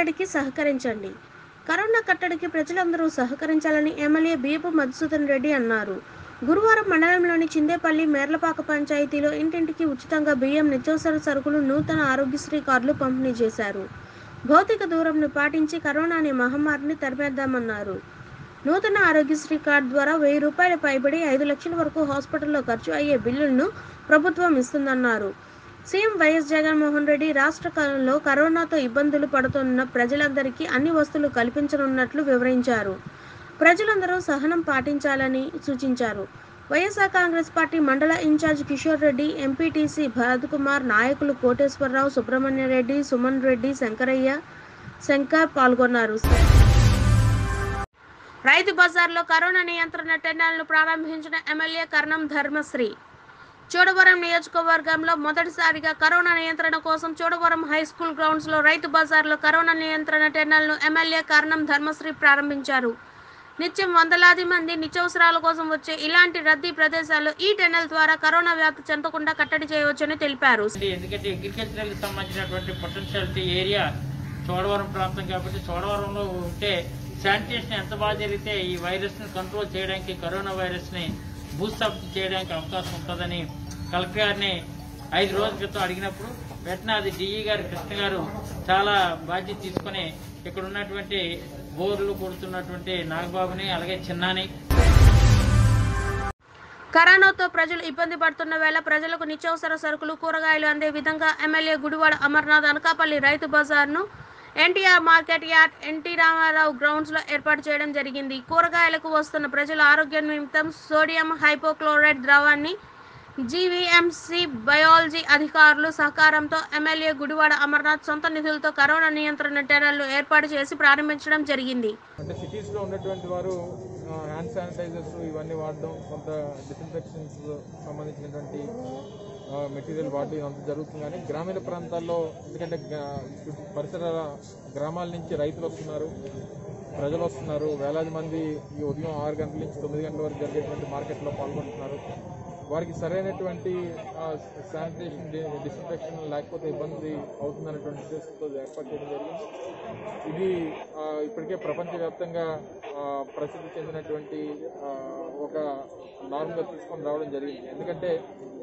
కట్టడికి సహకరించండి కరోనా కట్టడికి ప్రజలందరూ సహకరించాలని ఎమ్మెల్యే బియ్యపు మధుసూదన్ రెడ్డి అన్నారు గురువారం మండలంలోని చిందేపల్లి మేర్లపాక పంచాయతీలో ఇంటింటికి ఉచితంగా బియ్యం నిత్యావసర సరుకులు నూతన ఆరోగ్యశ్రీ కార్డులు పంపిణీ చేశారు భౌతిక దూరంను పాటించి కరోనా అనే మహమ్మారిని తరిమేద్దామన్నారు నూతన ఆరోగ్యశ్రీ కార్డు ద్వారా వెయ్యి రూపాయల పైబడి ఐదు లక్షల వరకు హాస్పిటల్లో ఖర్చు అయ్యే బిల్లులను ప్రభుత్వం ఇస్తుందన్నారు సీఎం వైఎస్ జగన్మోహన్ రెడ్డి రాష్ట్రంలో కరోనాతో ఇబ్బందులు పడుతున్న ప్రజలందరికీ అన్ని వస్తువులు కల్పించనున్నట్లు వివరించారు ప్రజలందరూ సహనం పాటించాలని సూచించారు వైఎస్ఆర్ కాంగ్రెస్ పార్టీ మండల ఇన్ఛార్జ్ కిషోర్ రెడ్డి ఎంపీటీసీ భరత్ కుమార్ నాయకులు కోటేశ్వరరావు సుబ్రహ్మణ్య రెడ్డి సుమన్ రెడ్డి శంకరయ్య శంకర్ పాల్గొన్నారు రైతు బజార్లో కరోనా నియంత్రణ టెండర్లను ప్రారంభించిన ఎమ్మెల్యే కర్ణం ధర్మశ్రీ చోడవరం నియోజకవర్గంలో మొదటిసారిగా కరోనా నియంత్రణ కోసం చోడవరం హై స్కూల్ గ్రౌండ్స్లో రైతు బజార్లో కరోనా నియంత్రణ టెండర్లను ఎమ్మెల్యే కర్ణం ధర్మశ్రీ ప్రారంభించారు నిత్యం వందలాది మంది నిత్యావసరాల కోసం వచ్చే ఇలాంటి రద్దీ ప్రదేశాల్లో ఈ టెండర్ ద్వారా కరోనా వ్యాప్తి చెందకుండా కట్టడి చేయవచ్చని తెలిపారు ఎందుకంటే అగ్రికల్చరల్ సంబంధించినటువంటి పొటెన్షియాలిటీ ఏరియా చోడవరం ప్రాంతం కాబట్టి చోడవరంలో ఉంటే శానిటేషన్ ఎంత బాగా జరిగితే ఈ వైరస్ ని కంట్రోల్ చేయడానికి కరోనా వైరస్ ని బూస్టప్ చేయడానికి అవకాశం ఉంటుందని కలెక్టర్ గారిని ఐదు రోజుల క్రితం అడిగినప్పుడు వెంటనే అది డిఈ గారు కృష్ణ గారు చాలా బాధ్యత తీసుకుని ఇక్కడ ఉన్నటువంటి బోర్లు కొడుతున్నటువంటి నాగబాబుని అలాగే చిన్నాని కరోనాతో ప్రజలు ఇబ్బంది పడుతున్న వేళ ప్రజలకు నిత్యావసర సరుకులు కూరగాయలు అందే విధంగా ఎమ్మెల్యే గుడివాడ అమర్నాథ్ అనకాపల్లి రైతు బజార్ను NTR market yard NT Ramarao grounds లో ఏర్పాటు చేయడం జరిగింది కూరగాయలకు వస్తున్న ప్రజల ఆరోగ్య నిమిత్తం సోడియం హైపోక్లోరైడ్ ద్రవాన్ని జీవీఎంసీ బయాలజీ అధికారులు సహకారంతో ఎమ్మెల్యే గుడివాడ అమర్నాథ్ సొంత నిధులతో కరోనా నియంత్రణ టెర్రలు ఏర్పాటు చేసి ప్రారంభించడం జరిగింది అంటే సిటీస్లో ఉన్నటువంటి వారు హ్యాండ్ శానిటైజర్స్ ఇవన్నీ వాడడం కొంత డిస్ఇన్ఫెక్షన్స్ సంబంధించినటువంటి మెటీరియల్ వాడడం ఇదంతా జరుగుతుంది కానీ గ్రామీణ ప్రాంతాల్లో ఎందుకంటే గా- చుట్టూ పరిసర గ్రామాల నుంచి రైతులు వస్తున్నారు ప్రజలు వస్తున్నారు వేలాది మంది ఈ ఉదయం ఆరు గంటల నుంచి తొమ్మిది గంటల వరకు జరిగేటువంటి మార్కెట్లో పాల్గొంటున్నారు వారికి సరైనటువంటి శానిటేషన్ డిస్ఇన్ఫెక్షన్ లేకపోతే ఇబ్బంది అవుతుందనేటువంటి ఉద్దేశంతో ఏర్పాటు చేయడం జరిగింది ఇది ఆ, ఇప్పటికే ప్రపంచవ్యాప్తంగా ఆ, ప్రసిద్ధి చెందినటువంటి ఆ, ఒక నార్మ్గా తీసుకొని రావడం జరిగింది ఎందుకంటే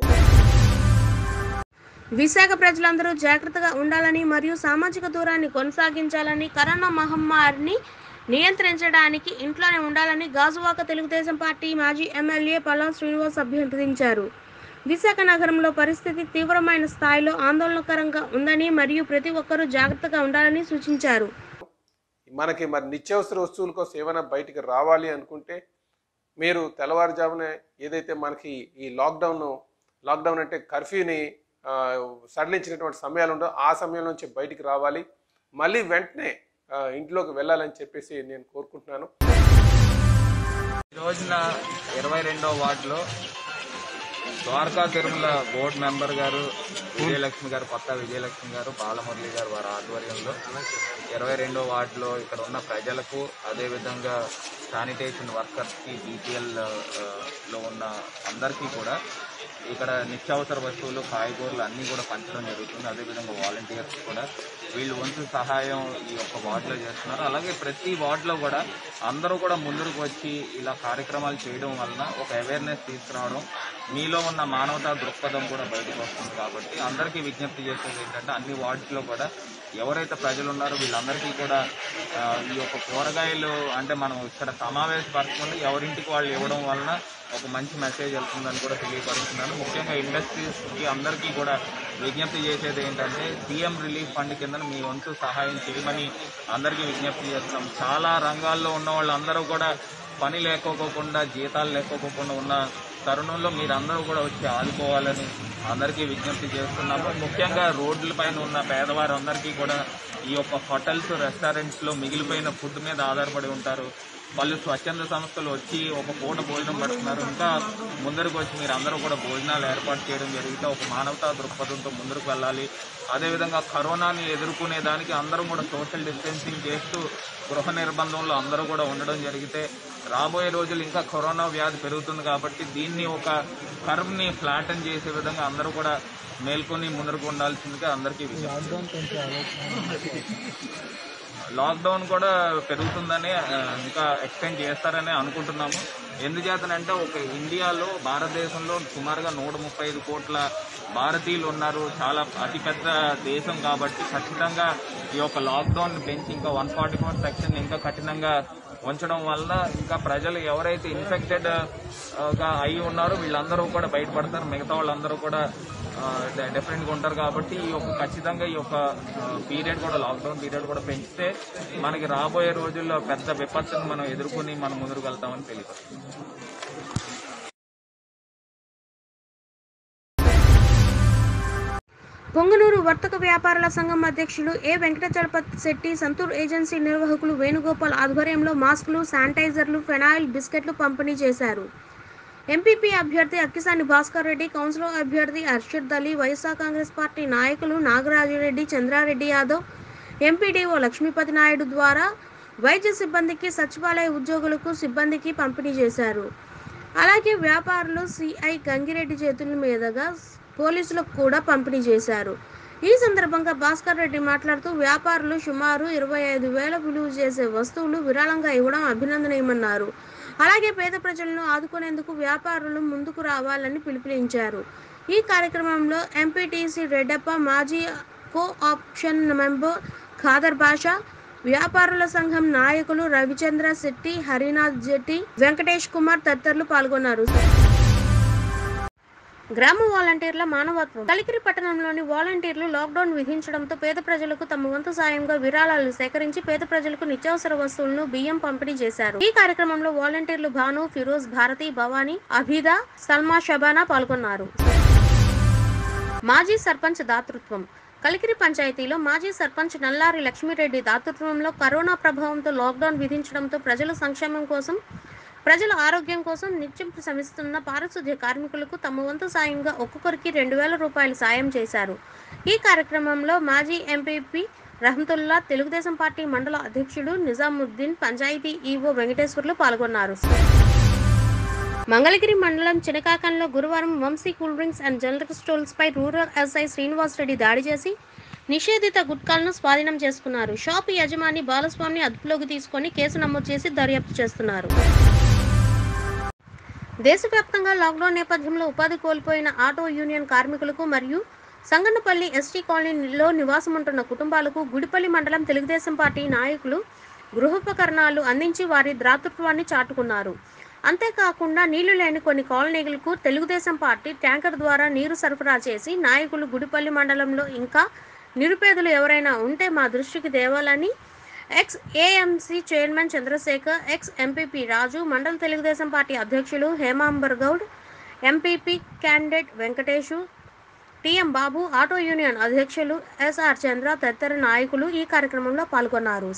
విశాఖ ప్రజలందరూ జాగ్రత్తగా ఉండాలని మరియు సామాజిక దూరాన్ని కొనసాగించాలని కరోనా మహమ్మారిని నియంత్రించడానికి ఇంట్లోనే ఉండాలని గాజువాక తెలుగుదేశం పార్టీ మాజీ ఎమ్మెల్యే పల్లా శ్రీనివాస్ అభ్యర్థించారు విశాఖ నగరంలో పరిస్థితి తీవ్రమైన స్థాయిలో ఆందోళనకరంగా ఉందని మరియు ప్రతి ఒక్కరూ జాగ్రత్తగా ఉండాలని సూచించారు మనకి మరి నిత్యావసర వస్తువుల కోసం ఏమైనా బయటికి రావాలి అనుకుంటే మీరు తెల్లవారుజామున ఏదైతే మనకి ఈ లాక్డౌన్ లాక్డౌన్ అంటే కర్ఫ్యూని ఆ, సడలించినటువంటి సమయాలు ఉండో ఆ సమయం నుంచి బయటికి రావాలి మళ్ళీ వెంటనే ఆ, ఇంట్లోకి వెళ్ళాలని చెప్పేసి నేను కోరుకుంటున్నాను ఈ రోజున ఇరవై రెండో వార్డులో ద్వారకా తిరుమల బోర్డు మెంబర్ గారు విజయలక్ష్మి గారు కొత్త విజయలక్ష్మి గారు బాలమురళి గారు వారి ఆధ్వర్యంలో ఇరవై రెండో వార్డులో ఇక్కడ ఉన్న ప్రజలకు అదేవిధంగా శానిటేషన్ వర్కర్స్కి బీపీఎల్ లో ఉన్న అందరికీ కూడా ఇక్కడ నిత్యావసర వస్తువులు కాయగూరలు అన్నీ కూడా పంచడం జరుగుతుంది అదేవిధంగా వాలంటీర్స్ కూడా వీళ్ళు వంతు సహాయం ఈ యొక్క వార్డులో చేస్తున్నారు అలాగే ప్రతి వార్డులో కూడా అందరూ కూడా ముందుకు వచ్చి ఇలా కార్యక్రమాలు చేయడం వలన ఒక అవేర్నెస్ తీసుకురావడం మీలో ఉన్న మానవతా దృక్పథం కూడా బయటకు వస్తుంది కాబట్టి అందరికీ విజ్ఞప్తి చేసేది ఏంటంటే అన్ని వార్డులో కూడా ఎవరైతే ప్రజలు ఉన్నారో వీళ్ళందరికీ కూడా ఆ, ఈ యొక్క కూరగాయలు అంటే మనం ఇక్కడ సమావేశపరచుకొని ఎవరింటికి వాళ్ళు ఇవ్వడం వలన ఒక మంచి మెసేజ్ వెళ్తుందని కూడా తెలియపరుస్తున్నాను ముఖ్యంగా ఇండస్ట్రీస్ కి అందరికీ కూడా విజ్ఞప్తి చేసేది ఏంటంటే సీఎం రిలీఫ్ ఫండ్ కింద మీ వంతు సహాయం చేయమని అందరికీ విజ్ఞప్తి చేస్తున్నాం చాలా రంగాల్లో ఉన్న వాళ్ళందరూ కూడా పని లేకపోకుండా జీతాలు లేకపోకుండా ఉన్న తరుణంలో మీరందరూ కూడా వచ్చి ఆదుకోవాలని అందరికీ విజ్ఞప్తి చేస్తున్నాము ముఖ్యంగా రోడ్ల పైన ఉన్న పేదవారందరికీ కూడా ఈ యొక్క హోటల్స్ రెస్టారెంట్స్ లో మిగిలిపోయిన ఫుడ్ మీద ఆధారపడి ఉంటారు వాళ్ళు స్వచ్ఛంద సంస్థలు వచ్చి ఒక పూట భోజనం పడుతున్నారు ఇంకా ముందరకు వచ్చి మీరు అందరూ కూడా భోజనాలు ఏర్పాటు చేయడం జరిగితే ఒక మానవతా దృక్పథంతో ముందుకు వెళ్ళాలి అదేవిధంగా కరోనాని ఎదుర్కొనే దానికి అందరూ కూడా సోషల్ డిస్టెన్సింగ్ చేస్తూ గృహ నిర్బంధంలో అందరూ కూడా ఉండడం జరిగితే రాబోయే రోజులు ఇంకా కరోనా వ్యాధి పెరుగుతుంది కాబట్టి దీన్ని ఒక కర్వ్ ని ఫ్లాటన్ చేసే విధంగా అందరూ కూడా మేల్కొని ముందరకు ఉండాల్సిందిగా అందరికీ విజ్ఞప్తి లాక్డౌన్ కూడా పెరుగుతుందని ఆ, ఇంకా ఎక్స్టెండ్ చేస్తారని అనుకుంటున్నాము ఎందుచేతనంటే ఒక ఇండియాలో భారతదేశంలో సుమారుగా నూట ముప్పై ఐదు కోట్ల భారతీయులు ఉన్నారు చాలా అతిపెద్ద దేశం కాబట్టి ఖచ్చితంగా ఈ యొక్క లాక్డౌన్ పెంచి ఇంకా వన్ ఫార్టీ ఫోర్ సెక్షన్ ఇంకా కఠినంగా ఉంచడం వల్ల ఇంకా ప్రజలు ఎవరైతే ఇన్ఫెక్టెడ్ గా అయి ఉన్నారో వీళ్ళందరూ కూడా బయటపడతారు మిగతా వాళ్ళందరూ కూడా డిఫరెంట్ గా ఉంటారు కాబట్టి ఈ యొక్క ఖచ్చితంగా ఈ యొక్క పీరియడ్ కూడా లాక్డౌన్ పీరియడ్ కూడా పెంచితే మనకి రాబోయే రోజుల్లో పెద్ద విపత్తును మనం ఎదుర్కొని మనం ముందుకు వెళ్తామని తెలియదు పొంగనూరు వర్తక వ్యాపారుల సంఘం అధ్యక్షులు ఏ వెంకటచలపతి శెట్టి సంతూర్ ఏజెన్సీ నిర్వాహకులు వేణుగోపాల్ ఆధ్వర్యంలో మాస్కులు శానిటైజర్లు ఫెనాయిల్ బిస్కెట్లు పంపిణీ చేశారు ఎంపీపీ అభ్యర్థి అక్కిసాని భాస్కర్ రెడ్డి కౌన్సిలర్ అభ్యర్థి Arshad Ali YSR Congress party నాయకులు నాగరాజురెడ్డి చంద్రారెడ్డి యాదవ్ ఎంపీడీఓ లక్ష్మీపతి నాయుడు ద్వారా వైద్య సిబ్బందికి సచివాలయ ఉద్యోగులకు సిబ్బందికి పంపిణీ చేశారు అలాగే వ్యాపారులు సిఐ గంగిరెడ్డి చేతుల మీదుగా పోలీసులకు కూడా పంపిణీ చేశారు ఈ సందర్భంగా భాస్కర్ రెడ్డి మాట్లాడుతూ వ్యాపారులు సుమారు ఇరవై ఐదు వేల విలువ చేసే వస్తువులు విరాళంగా ఇవ్వడం అభినందనీయమన్నారు అలాగే పేద ప్రజలను ఆదుకునేందుకు వ్యాపారులు ముందుకు రావాలని పిలుపునిచ్చారు ఈ కార్యక్రమంలో ఎంపీటీసీ రెడ్డప్ప మాజీ co option member Khadar Basha వ్యాపారుల సంఘం నాయకులు రవిచంద్ర శెట్టి హరినాథ్ జెట్టి వెంకటేష్ కుమార్ తదితరులు పాల్గొన్నారు గ్రామ వాలంటీర్ల మానవత్వం కలికిరి పట్టణంలోని వాలంటీర్లు లాక్డౌన్ విధించడంతో పేద ప్రజలకు తమ వంతు సాయంగా విరాళాలు సేకరించి పేద ప్రజలకు నిత్యావసర వస్తువులను బియ్యం పంపిణీ చేశారు ఈ కార్యక్రమంలో వాలంటీర్లు భాను ఫిరోజ్ భారతి భవానీ అభిదా సల్మా షబానా పాల్గొన్నారు మాజీ సర్పంచ్ దాతృత్వం కలికిరి పంచాయతీలో మాజీ సర్పంచ్ నల్లారి లక్ష్మీరెడ్డి దాతృత్వంలో కరోనా ప్రభావంతో లాక్డౌన్ విధించడంతో ప్రజల సంక్షేమం కోసం ప్రజల ఆరోగ్యం కోసం నిత్యం శ్రమిస్తున్న పారిశుద్ధ్య కార్మికులకు తమ వంతు సాయంగా ఒక్కొక్కరికి రెండు వేల రూపాయలు సాయం చేశారు ఈ కార్యక్రమంలో మాజీ ఎంపీపీ రహమతుల్లా తెలుగుదేశం పార్టీ మండల అధ్యక్షుడు నిజాముద్దీన్ పంచాయతీ ఈవో వెంకటేశ్వర్లు పాల్గొన్నారు మంగళగిరి మండలం చినకాకంలో గురువారం Vamsi cool drinks and general stores పై రూరల్ ఎస్ఐ శ్రీనివాస్ రెడ్డి దాడి చేసి నిషేధిత గుట్కాలను స్వాధీనం చేసుకున్నారు షాపు యజమాని బాలస్వామిని అదుపులోకి తీసుకొని కేసు నమోదు చేసి దర్యాప్తు చేస్తున్నారు దేశవ్యాప్తంగా లాక్డౌన్ నేపథ్యంలో ఉపాధి కోల్పోయిన ఆటో యూనియన్ కార్మికులకు మరియు సంగనపల్లి ఎస్టీ కాలనీలో నివాసం ఉంటున్న కుటుంబాలకు గుడిపల్లి మండలం తెలుగుదేశం పార్టీ నాయకులు గృహోపకరణాలు అందించి వారి ద్రాతృత్వాన్ని చాటుకున్నారు అంతేకాకుండా నీళ్లు లేని కొన్ని కాలనీలకు తెలుగుదేశం పార్టీ ట్యాంకర్ ద్వారా నీరు సరఫరా చేసి నాయకులు గుడిపల్లి మండలంలో ఇంకా నిరుపేదలు ఎవరైనా ఉంటే మా దృష్టికి తేవాలని ex AMC chairman Chandrasekhar ex MPP Raju మండల తెలుగుదేశం పార్టీ అధ్యక్షులు Hemambar Goud MPP candidate Venkatesh TM Babu auto union అధ్యక్షులు ఎస్ఆర్ చంద్ర తదితర నాయకులు ఈ కార్యక్రమంలో పాల్గొన్నారు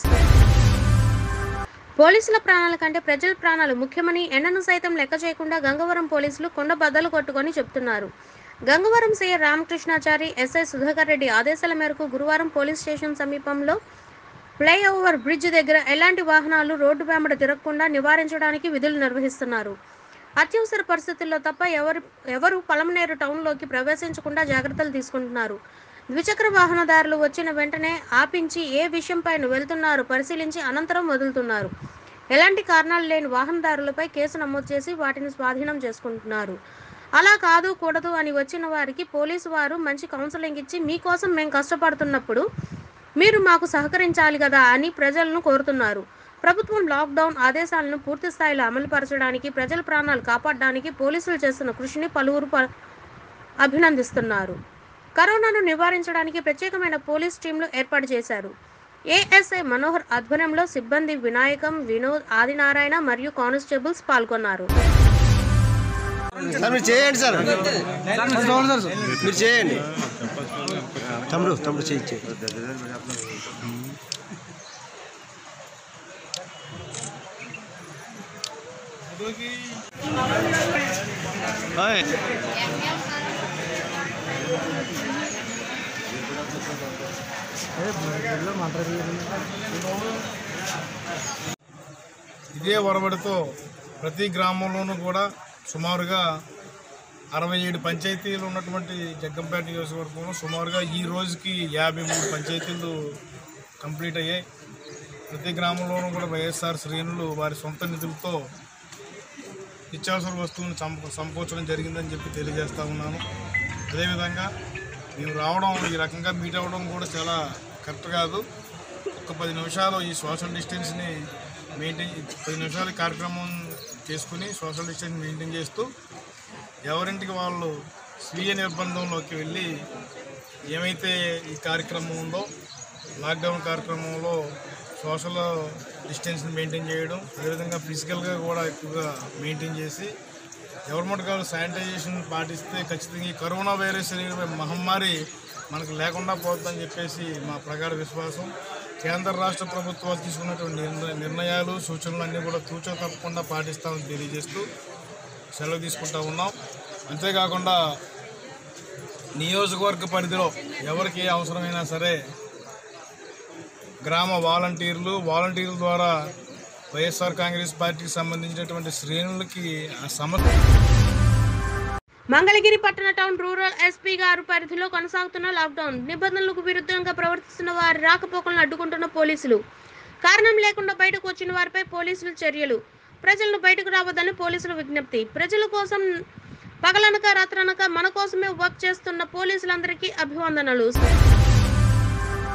పోలీసుల ప్రాణాల కంటే ప్రజల ప్రాణాలు ముఖ్యమని ఎండను సైతం లెక్క చేయకుండా గంగవరం పోలీసులు కొండ బద్దలు కొట్టుకొని చెప్తున్నారు గంగవరం సీఐ రామకృష్ణాచారి ఎస్ఐ సుధాకర్ రెడ్డి ఆదేశాల మేరకు గురువారం పోలీస్ స్టేషన్ సమీపంలో ఫ్లైఓవర్ బ్రిడ్జ్ దగ్గర ఎలాంటి వాహనాలు రోడ్డు వెంబడి తిరగకుండా నివారించడానికి విధులు నిర్వహిస్తున్నారు అత్యవసర పరిస్థితుల్లో తప్ప ఎవరు ఎవరు పలమనేరు టౌన్లోకి ప్రవేశించకుండా జాగ్రత్తలు తీసుకుంటున్నారు ద్విచక్ర వాహనదారులు వచ్చిన వెంటనే ఆపించి ఏ విషయంపైన వెళ్తున్నారు పరిశీలించి అనంతరం వదులుతున్నారు ఎలాంటి కారణాలు లేని వాహనదారులపై కేసు నమోదు చేసి వాటిని స్వాధీనం చేసుకుంటున్నారు అలా కాదు కూడదు అని వచ్చిన వారికి పోలీసు వారు మంచి కౌన్సిలింగ్ ఇచ్చి మీకోసం మేము కష్టపడుతున్నప్పుడు మీరు మాకు సహకరించాలి కదా అని ప్రజలను కోరుతున్నారు ప్రభుత్వం లాక్డౌన్ ఆదేశాలను పూర్తి స్థాయిలో అమలుపరచడానికి ప్రజల ప్రాణాలు కాపాడడానికి పోలీసులు చేస్తున్న కృషిని పలువురు ప- అభినందిస్తున్నారు కరోనాను నివారించడానికి ప్రత్యేకమైన పోలీస్ టీంలు ఏర్పాటు చేశారు ఏఎస్ఐ మనోహర్ ఆధ్వర్యంలో సిబ్బంది వినాయకం వినోద్ ఆదినారాయణ మరియు కానిస్టేబుల్స్ పాల్గొన్నారు సార్ మీరు చేయండి సార్ మీరు చేయండి తమ్ముడు తమ్ముడు చేయి చేయి ఓయ్. ఇదే ఒరబడితో ప్రతి గ్రామంలోనూ కూడా సుమారుగా అరవై ఏడు పంచాయతీలు ఉన్నటువంటి జగ్గంపేట నియోజకవర్గంలో సుమారుగా ఈ రోజుకి యాభై మూడు పంచాయతీలు కంప్లీట్ అయ్యాయి ప్రతి గ్రామంలోనూ కూడా వైఎస్ఆర్ శ్రేణులు వారి సొంత నిధులతో నిత్యావసర వస్తువులను సంప సమకూర్చడం జరిగిందని చెప్పి తెలియజేస్తా ఉన్నాను అదేవిధంగా మేము రావడం ఈ రకంగా మీట్ అవ్వడం కూడా చాలా కరెక్ట్ కాదు ఒక పది నిమిషాలు ఈ సోషల్ డిస్టెన్స్ని మెయింటైన్ పది నిమిషాలు ఈ కార్యక్రమం చేసుకుని సోషల్ డిస్టెన్స్ మెయింటైన్ చేస్తూ ఎవరింటికి వాళ్ళు స్వీయ నిర్బంధంలోకి వెళ్ళి ఏమైతే ఈ కార్యక్రమం ఉందో లాక్డౌన్ కార్యక్రమంలో సోషల్ డిస్టెన్స్ని మెయింటైన్ చేయడం అదేవిధంగా ఫిజికల్గా కూడా ఎక్కువగా మెయింటైన్ చేసి ఎవరి మటుకు శానిటైజేషన్ పాటిస్తే ఖచ్చితంగా ఈ కరోనా వైరస్ అనే మహమ్మారి మనకు లేకుండా పోతుందని చెప్పేసి మా ప్రగాఢ విశ్వాసం కేంద్ర రాష్ట్ర ప్రభుత్వాలు తీసుకున్నటువంటి నిర్ణ- నిర్ణయాలు సూచనలు అన్నీ కూడా తూచో తప్పకుండా పాటిస్తామని తెలియజేస్తూ సెలవు తీసుకుంటా ఉన్నాం అంతేకాకుండా నియోజకవర్గ పరిధిలో ఎవరికి ఏ అవసరమైనా సరే గ్రామ వాలంటీర్లు వాలంటీర్ల ద్వారా వైఎస్ఆర్ కాంగ్రెస్ పార్టీకి సంబంధించినటువంటి శ్రేణులకి ఆ సమస్య మంగళగిరి పట్టణ టౌన్ రూరల్ ఎస్పీ గారు పరిధిలో కొనసాగుతున్న లాక్డౌన్ నిబంధనలకు విరుద్ధంగా ప్రవర్తిస్తున్న వారి రాకపోకలను అడ్డుకుంటున్న పోలీసులు కారణం లేకుండా బయటకు వచ్చిన వారిపై పోలీసులు చర్యలు ప్రజలను బయటకు రావద్దని పోలీసుల విజ్ఞప్తి ప్రజల కోసం పగలనక రాత్రనక మన కోసమే వర్క్ చేస్తున్న పోలీసులందరికీ అభివందనలు